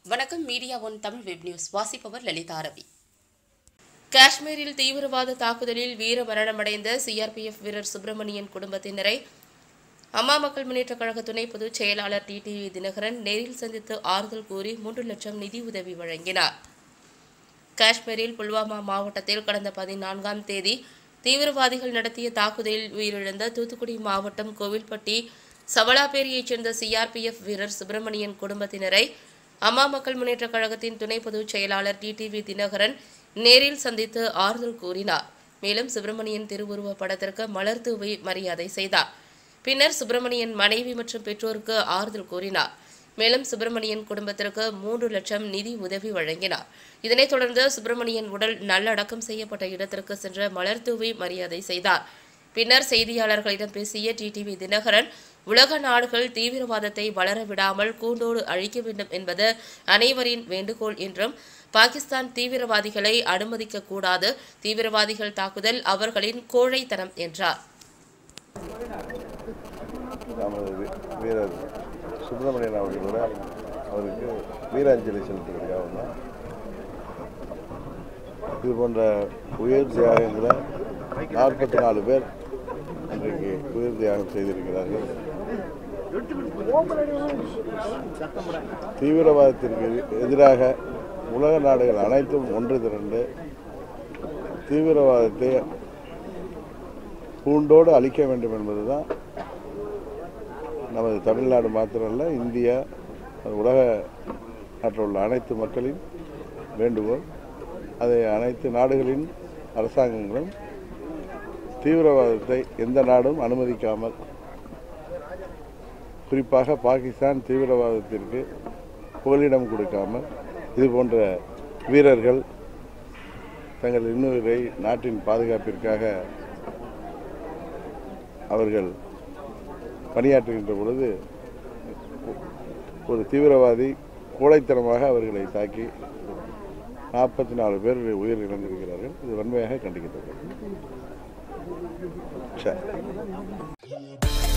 வணக்கம் media one Tamil web news வாசிப்பவர் லலிதா ரவி காஷ்மீரில் தீவிரவாத தாக்குதலில் வீர மரணமடைந்த சிஆர்பிஎஃப் வீரர் சுப்பிரமணியன் குடும்பத்தினரை அம்மா மக்கள் முன்னேற்றக் கழக துணை பொதுச் செயலாளர் டிடிவி தினகரன் நேரில் சந்தித்து ஆறுதல் கூறி மூன்று லட்சம் நிதி உதவி வழங்கினார் காஷ்மீரில் புல்வாமா மாவட்டத்தில் கடந்த பதினான்காம் தேதி தீவிரவாதிகள் நடத்திய தாக்குதலில் உயிரிழந்த தூத்துக்குடி மாவட்டம் கோவில்பட்டி சவலாப்பேரியைச் சேர்ந்த சிஆர்பிஎஃப் வீரர் சுப்பிரமணியன் குடும்பத்தினரை அம்மா மக்கள் முன்னேற்றக் கழகத்தின் துணை பொதுச் செயலாளர் டிடிவி தினகரன் நேரில் சந்தித்து ஆறுதல் கூறினார் மேலும் சுப்பிரமணியன் திருவுருவப் படத்திற்கு மலர் தூவி மரியாதை செய்தார் பின்னர் சுப்பிரமணியன் மனைவி மற்றும் பெற்றோருக்கு ஆறுதல் கூறினார் மேலும் சுப்பிரமணியன் குடும்பத்திற்கு மூன்று லட்சம் நிதி உதவி வழங்கினார் இதனைத் தொடர்ந்து சுப்பிரமணியன் உடல் நல்லடக்கம் செய்யப்பட்ட இடத்திற்கு சென்று மலர் தூவி மரியாதை செய்தார் பின்னர் செய்தியாளர்களிடம் பேசிய டிடிவி தினகரன் உலக நாடுகள் தீவிரவாதத்தை வளர விடாமல் கூண்டோடு அழிக்க வேண்டும் என்பது அனைவரின் வேண்டுகோள் என்றும் பாகிஸ்தான் தீவிரவாதிகளை அனுமதிக்க கூடாது தீவிரவாதிகள் தாக்குதல் அவர்களின் கோழைத்தனம் என்றார் நமது வீ- வீரர் சுப்பிரமணியன் அவர்களோட அவருக்கு வீராஞ்சலி செலுத்துவதற்காக தான் இது போன்ற உயிர் தியாகங்களை நாற்பத்தி நாலு பேர் இன்றைக்கு உயிர் தியாகம் செய்திருக்கிறார்கள் தீவிரவாதத்திற்கு எதி- எதிராக உலக நாடுகள் அனைத்தும் ஒன்று திரண்டு தீவிரவாதத்தை பூண்டோடு அழிக்க வேண்டும் என்பதுதான் நமது தமிழ்நாடு மாத்திரமல்ல இந்தியா உலக நாட்டில் உள்ள அனைத்து மக்களின் வேண்டுகோள் அதை அனைத்து நாடுகளின் அரசாங்கங்களும் தீவிரவாதத்தை எந்த நாடும் அனுமதிக்காமல் குறிப்பாக பாகிஸ்தான் தீவிரவாதத்திற்கு புகலிடம் கொடுக்காமல் இது போன்ற வீரர்கள் தங்கள் இன்னுயிரை நாட்டின் பாதுகாப்பிற்காக அவர்கள் பணியாற்றுகின்ற பொழுது ஒரு தீவிரவாதி கோழைத்தனமாக அவர்களை தாக்கி நாற்பத்தி நாலு பேர் உயிர் இழந்திருக்கிறார்கள் இது வன்மையாக கண்டிக்கத்தக்கது சரி